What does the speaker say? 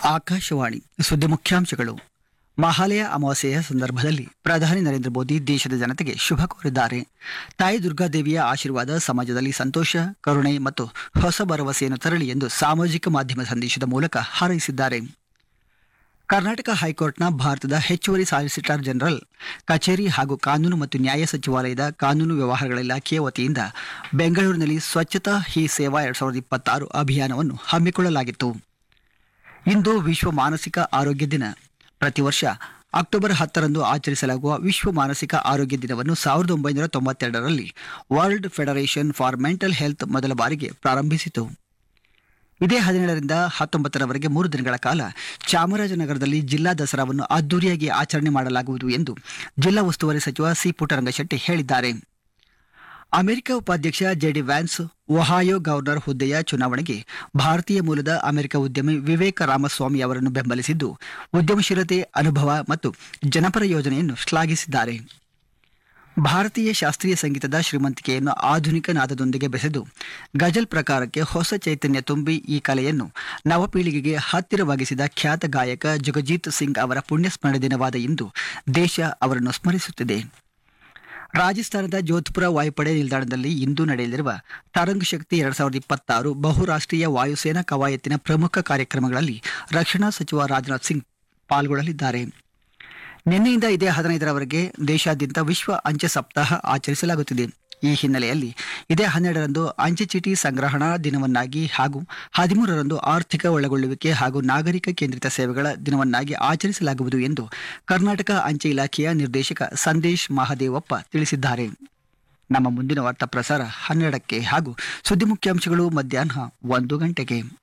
ಆಕಾಶವಾಣಿ ಸುದ್ದಿ ಮುಖ್ಯಾಂಶಗಳು ಮಹಾಲಯ ಅಮಾವಾಸ್ಯೆಯ ಸಂದರ್ಭದಲ್ಲಿ ಪ್ರಧಾನಿ ನರೇಂದ್ರ ಮೋದಿ ದೇಶದ ಜನತೆಗೆ ಶುಭ ಕೋರಿದ್ದಾರೆ ತಾಯಿ ದುರ್ಗಾದೇವಿಯ ಆಶೀರ್ವಾದ ಸಮಾಜದಲ್ಲಿ ಸಂತೋಷ ಕರುಣೆ ಮತ್ತು ಹೊಸ ಭರವಸೆಯನ್ನು ತರಲಿ ಎಂದು ಸಾಮಾಜಿಕ ಮಾಧ್ಯಮ ಸಂದೇಶದ ಮೂಲಕ ಹಾರೈಸಿದ್ದಾರೆ ಕರ್ನಾಟಕ ಹೈಕೋರ್ಟ್ನ ಭಾರತದ ಹೆಚ್ಚುವರಿ ಸಾಲಿಸಿಟರ್ ಜನರಲ್ ಕಚೇರಿ ಹಾಗೂ ಕಾನೂನು ಮತ್ತು ನ್ಯಾಯ ಸಚಿವಾಲಯದ ಕಾನೂನು ವ್ಯವಹಾರಗಳ ಇಲಾಖೆಯ ವತಿಯಿಂದ ಬೆಂಗಳೂರಿನಲ್ಲಿ ಸ್ವಚ್ಛತಾ ಹಿ ಸೇವಾ ಎರಡ್ ಸಾವಿರದ ಇಪ್ಪತ್ತಾರು ಅಭಿಯಾನವನ್ನು ಹಮ್ಮಿಕೊಳ್ಳಲಾಗಿತ್ತು ಇಂದು ವಿಶ್ವ ಮಾನಸಿಕ ಆರೋಗ್ಯ ದಿನ ಪ್ರತಿ ವರ್ಷ ಅಕ್ಟೋಬರ್ ಹತ್ತರಂದು ಆಚರಿಸಲಾಗುವ ವಿಶ್ವ ಮಾನಸಿಕ ಆರೋಗ್ಯ ದಿನವನ್ನು ಸಾವಿರದ ಒಂಬೈನೂರ ತೊಂಬತ್ತೆರಡರಲ್ಲಿ world federation for mental health ಮೊದಲ ಬಾರಿಗೆ ಪ್ರಾರಂಭಿಸಿತು ಇದೇ ಹದಿನೇಳರಿಂದ ಹತ್ತೊಂಬತ್ತರವರೆಗೆ ಮೂರು ದಿನಗಳ ಕಾಲ ಚಾಮರಾಜನಗರದಲ್ಲಿ ಜಿಲ್ಲಾ ದಸರಾವನ್ನು ಅದ್ದೂರಿಯಾಗಿ ಆಚರಣೆ ಮಾಡಲಾಗುವುದು ಎಂದು ಜಿಲ್ಲಾ ಉಸ್ತುವಾರಿ ಸಚಿವ ಸಿ ಪುಟ್ಟರಂಗಶೆಟ್ಟಿ ಹೇಳಿದ್ದಾರೆ ಅಮೆರಿಕ ಉಪಾಧ್ಯಕ್ಷ ಜೆಡಿ ವ್ಯಾನ್ಸ್ ಒಹಾಯೋ ಗವರ್ನರ್ ಹುದ್ದೆಯ ಚುನಾವಣೆಗೆ ಭಾರತೀಯ ಮೂಲದ ಅಮೆರಿಕ ಉದ್ಯಮಿ ವಿವೇಕ ರಾಮಸ್ವಾಮಿ ಅವರನ್ನು ಬೆಂಬಲಿಸಿದ್ದು ಉದ್ಯಮಶೀಲತೆ ಅನುಭವ ಮತ್ತು ಜನಪರ ಯೋಜನೆಯನ್ನು ಶ್ಲಾಘಿಸಿದ್ದಾರೆ ಭಾರತೀಯ ಶಾಸ್ತ್ರೀಯ ಸಂಗೀತದ ಶ್ರೀಮಂತಿಕೆಯನ್ನು ಆಧುನಿಕ ನಾದದೊಂದಿಗೆ ಬೆಸೆದು ಗಜಲ್ ಪ್ರಕಾರಕ್ಕೆ ಹೊಸ ಚೈತನ್ಯ ತುಂಬಿ ಈ ಕಲೆಯನ್ನು ನವಪೀಳಿಗೆಗೆ ಹತ್ತಿರವಾಗಿಸಿದ ಖ್ಯಾತ ಗಾಯಕ ಜಗಜೀತ್ ಸಿಂಗ್ ಅವರ ಪುಣ್ಯಸ್ಮರಣೆ ದಿನವಾದ ಇಂದು ದೇಶ ಅವರನ್ನು ಸ್ಮರಿಸುತ್ತಿದೆ ರಾಜಸ್ಥಾನದ ಜೋಧ್ಪುರ ವಾಯುಪಡೆ ನಿಲ್ದಾಣದಲ್ಲಿ ಇಂದು ನಡೆಯಲಿರುವ ತರಂಗ್ ಶಕ್ತಿ ಎರಡ್ ಸಾವಿರದ ಇಪ್ಪತ್ತಾರು ಬಹುರಾಷ್ಟ್ರೀಯ ವಾಯುಸೇನಾ ಕವಾಯತಿನ ಪ್ರಮುಖ ಕಾರ್ಯಕ್ರಮಗಳಲ್ಲಿ ರಕ್ಷಣಾ ಸಚಿವ ರಾಜನಾಥ್ ಸಿಂಗ್ ಪಾಲ್ಗೊಳ್ಳಲಿದ್ದಾರೆ ನಿನ್ನೆಯಿಂದ ಇದೇ ಹದಿನೈದರವರೆಗೆ ದೇಶಾದ್ಯಂತ ವಿಶ್ವ ಅಂಚೆ ಸಪ್ತಾಹ ಆಚರಿಸಲಾಗುತ್ತಿದೆ ಈ ಹಿನ್ನೆಲೆಯಲ್ಲಿ ಇದೇ ಹನ್ನೆರಡರಂದು ಅಂಚೆ ಚೀಟಿ ಸಂಗ್ರಹಣಾ ದಿನವನ್ನಾಗಿ ಹಾಗೂ ಹದಿಮೂರರಂದು ಆರ್ಥಿಕ ಒಳಗೊಳ್ಳುವಿಕೆ ಹಾಗೂ ನಾಗರಿಕ ಕೇಂದ್ರಿತ ಸೇವೆಗಳ ದಿನವನ್ನಾಗಿ ಆಚರಿಸಲಾಗುವುದು ಎಂದು ಕರ್ನಾಟಕ ಅಂಚೆ ಇಲಾಖೆಯ ನಿರ್ದೇಶಕ ಸಂದೇಶ್ ಮಹದೇವಪ್ಪ ತಿಳಿಸಿದ್ದಾರೆ ನಮ್ಮ ಮುಂದಿನ ವಾರ್ತಾ ಪ್ರಸಾರ ಹನ್ನೆರಡಕ್ಕೆ ಹಾಗೂ ಸುದ್ದಿ ಮುಖ್ಯಾಂಶಗಳು ಮಧ್ಯಾಹ್ನ ಒಂದು ಗಂಟೆಗೆ